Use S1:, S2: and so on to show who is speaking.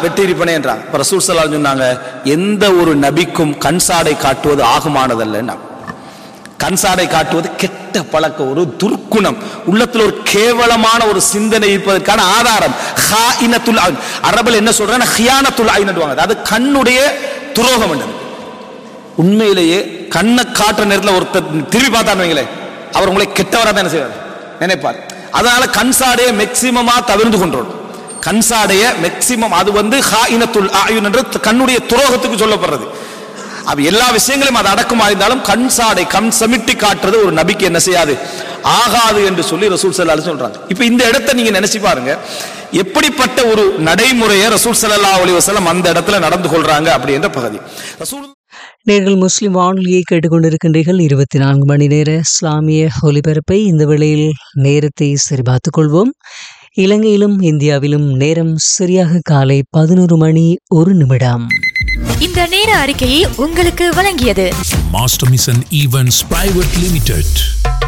S1: வெற்றியிருப்பனே என்றாங்க இப்ப ரசூல் ஸல்லல்லாஹு அலைஹி சொன்னாங்க எந்த ஒரு நபிக்கும் கண் சாடை காட்டுவது ஆகுமானதல்ல கண்சாடை காட்டுவது கெட்ட பழக்கம் ஒரு துர்க்குணம் உள்ளத்துல ஒரு கேவலமான ஒரு சிந்தனை இருப்பதற்கான ஆதாரம் ஹாயினத்துல் ஐன். அரபுல என்ன சொல்றாங்க ஹியானத்துல் ஐன்னுவாங்க அது கண்ணுடைய துரோகம் என்றது உண்மையிலேயே கண்ணை காட்டுற நேரத்தில் ஒருத்தர் திரும்பி பார்த்தான்னு வைங்களேன் அவர் உங்களை கெட்டவரா தான் என்ன செய்வார் நினைப்பார் அதனால கண்சாடையை மேக்சிமமா தவிர்த்து கொண்டோம் கண்சாடைய மேக்சிமம் அது வந்து ஹாயினத்துல் ஆயுன் என்று கண்ணுடைய துரோகத்துக்கு சொல்லப்படுறது அப்ப எல்லா விஷயங்களையும் அது அடக்கமா இருந்தாலும் கண் சாடை கண் சமிட்டி காட்டுறது ஒரு நபிக்கு என்ன செய்யாது ஆகாது என்று சொல்லி ரசூல் ஸல்லல்லாஹு சொல்றாங்க இப்ப இந்த இடத்தை நீங்க நினைச்சு பாருங்க எப்படிப்பட்ட ஒரு நடைமுறையை ரசூல் ஸல்லல்லாஹு அலைஹி வஸல்லம் அந்த இடத்துல நடந்து கொள்றாங்க அப்படின்ற பகுதி ரசூல்
S2: நேர்கள் முஸ்லிம் வானொலியை கேட்டுக்கொண்டிருக்கின்றீர்கள் இருபத்தி நான்கு மணி நேர இஸ்லாமிய ஒலிபரப்பை இந்த வேளையில் நேரத்தை சரிபார்த்துக் கொள்வோம் இலங்கையிலும் இந்தியாவிலும் நேரம் சரியாக காலை பதினோரு மணி ஒரு நிமிடம்
S3: இந்த நேர அறிக்கையை உங்களுக்கு வழங்கியது
S4: Master Mission Events Private Limited.